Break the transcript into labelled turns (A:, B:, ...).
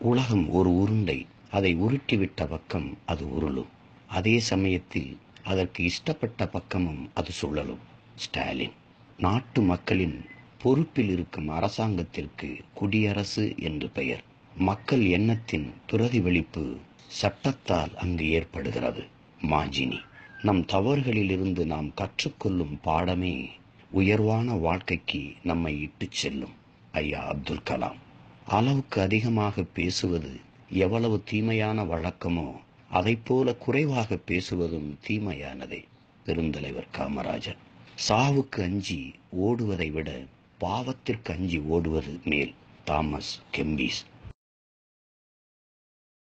A: உலகம் ஒரு உருண்டை அதை உருட்டிவிட்ட பக்கம் அது உருளும் அதே சமயத்தில் அதற்கு இஷ்டப்பட்ட பக்கமும் அது சுழலும் ஸ்டாலின் நாட்டு மக்களின் பொறுப்பில் இருக்கும் அரசாங்கத்திற்கு குடியரசு என்று பெயர் மக்கள் எண்ணத்தின் பிரதிபலிப்பு சட்டத்தால் அங்கு ஏற்படுகிறது மாஜினி நம் தவறுகளிலிருந்து நாம் கற்றுக்கொள்ளும் பாடமே உயர்வான வாழ்க்கைக்கு நம்மை இட்டுச் செல்லும் ஐயா அப்துல் கலாம் அளவுக்கு அதிகமாக பேசுவது எவ்வளவு தீமையான வழக்கமோ அதைப்போல குறைவாக பேசுவதும் தீமையானதே பெருந்தலைவர் காமராஜர் சாவுக்கு அஞ்சி ஓடுவதை விட பாவத்திற்கு அஞ்சி ஓடுவது மேல் தாமஸ் கெம்பீஸ்